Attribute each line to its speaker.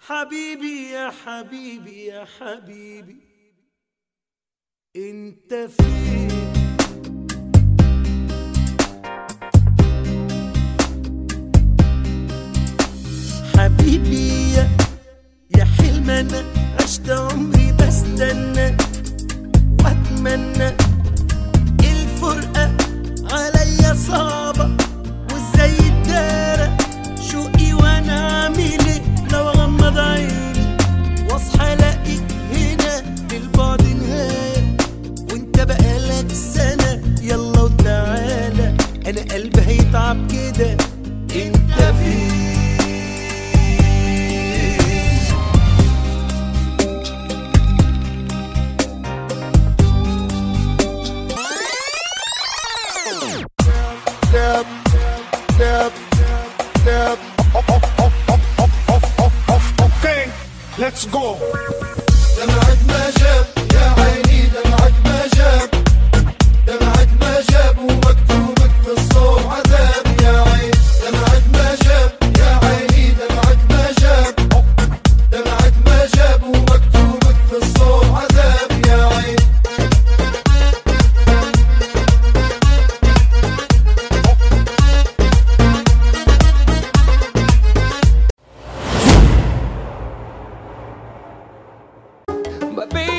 Speaker 1: حبيبي يا حبيبي يا حبيبي انت فين حبيبي يا يا حلم انا عشت عمري بستنى واتمنى الفرقة عليا صعبة وازاي الدارة شوقي وانا عامل ايه لو اغمض عيني واصحى الاقيك هنا للبعد نهاية وانت بقالك سنة يلا وتعالى انا قلبي هيتعب كده انت فين
Speaker 2: step, step, step. Okay, let's go.
Speaker 3: دمعك ما جاب يا عيني دمعك ما جاب دمعك ما جاب ومكتوبك في الصوم عذاب يا عين دمعك ما جاب يا عيني دمعك ما جاب دمعك ما جاب ومكتوبك في الصوم عذاب يا عين
Speaker 4: My baby